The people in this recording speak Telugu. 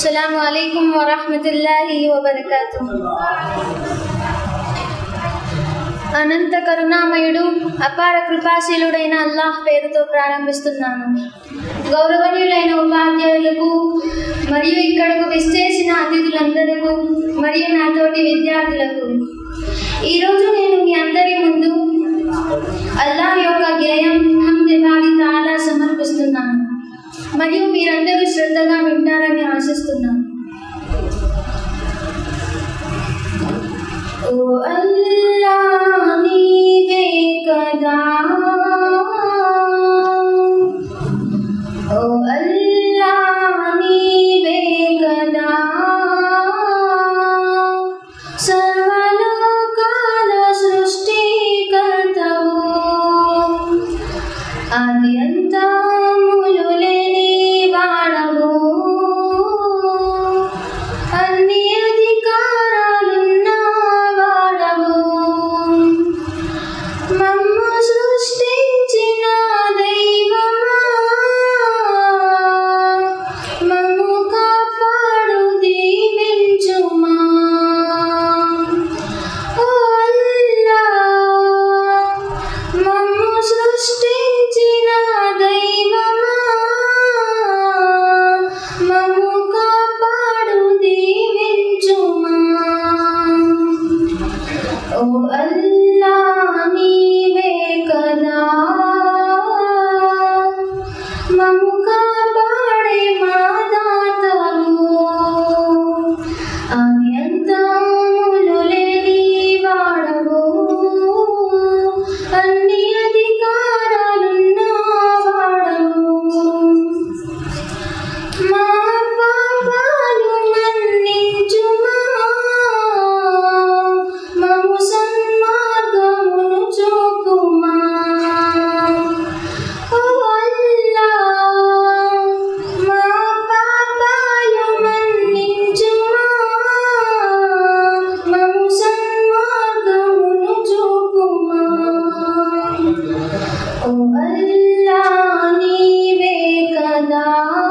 అస్సలాము అలైకుం వరహమతుల్లాహి వబర్కాతు అనంత కరుణామయుడు అపార కృపాశీలుడైన అల్లాహ్ పేరుతో ప్రారంభిస్తున్నాను గౌరవనీయులైన ఉపాధ్యాయులకు మరియు ఇక్కడకు విచ్చేసిన అతిథులందరకు మరియు నాతోటి విద్యార్థులకు ఈరోజు నేను మీ అందరి ముందు అల్లాహ్ యొక్క గేయం హమ్దెబాలి తాలా సమర్పిస్తున్నాను మరియు మీరందరూ శ్రద్ధగా వింటారని ఆశిస్తున్నాను ఓ అల్లా నీవే కదా ఓ అల్లా నీవే కదా సర్వలోకాల సృష్టికర్తవు ఆది అంతములు లేని వాడవు అన్ని అధికారాలున్న వాడవు మమ్మ సృష్టించిన దైవమా మమ్ము కాపాడు దీవించుమా ఓ అల్లా మమ్ము సృష్టించిన దైవమా మమ్ము కాపాడు దీవించుమా ఓ అల్లా నీవే కదా మమ్ము కాపాడే మా దాతవు అన్యంతములు లేని వాడవు అన్ని అధికారాలున్న వాడవు మా పాపాలు మన్నించుమా మము సన్మార్గమును చూపుమా ఓ అల్లా మా పాపాలు మన్నించుమా మము సన్మార్గమును చూపుమా ఓ అల్లా నీవే కదా